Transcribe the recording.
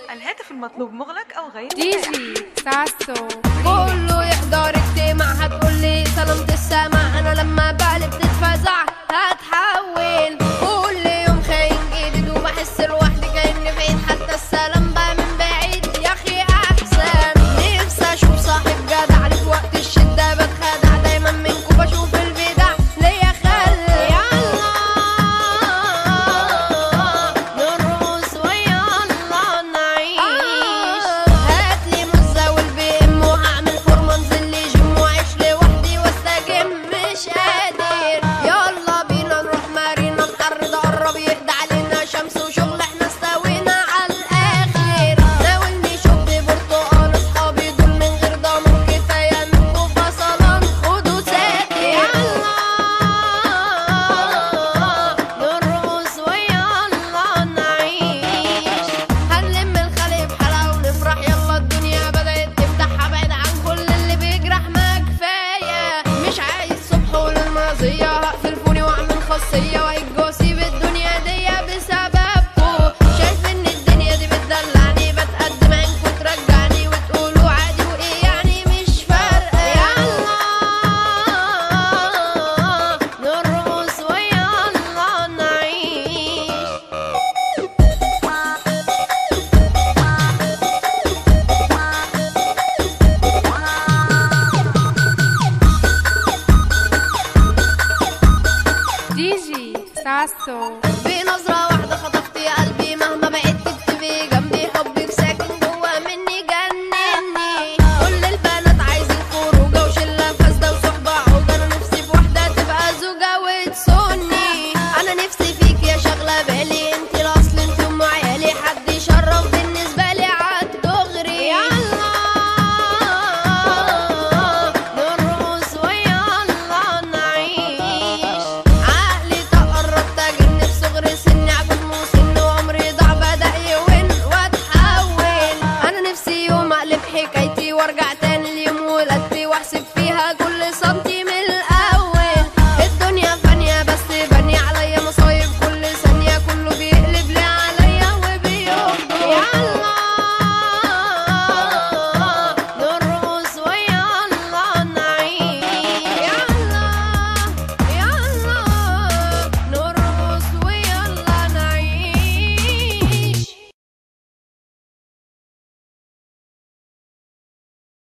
الهاتف المطلوب مغلق أو غير دي متاح. جي ساسو كله يحضر اجتماع هتقول لي سلامة السماع انا لما بقلب تتفزع هتحول كل يوم خاين جديد وبحس لوحدي كاني بعيد حتى السلام بقى من بعيد يا اخي احسن نفسي اشوف صاحب جدع لي في وقت الشده بتخدع دايما منكم بشوف البدع ليا خل يلا نرقص ويا الله نعيش هاتلي مزة والبي ام وهعمل فورمة انزل لي جيم واعيش لوحدي واستجم مش قادر يلا بينا نروح مارينا الحر ده قرب يهدى علينا شمس وشغل احنا استوينا على الاخر ناولني شوب برتقال اصحابي دول من غير ضمان كفايه منكم فصلان خدوا ساتر يلا نرقص ويا الله نعيش هنلم الخلق بحلاوة ونفرح يلا الدنيا بدأت تفتح ابعد عن كل اللي بيجرح ما كفاية مش عايز صبح وللماضية هقفل فوني واعمل خاصية وهيج واسيب الدنيا دي بسببكو شايف ان الدنيا دي بتدلعني بتقدم عينكو ترجعني وتقولوا عادي وايه يعني مش فارقة يلا نرقص ويا الله نعيش دي جي ساسو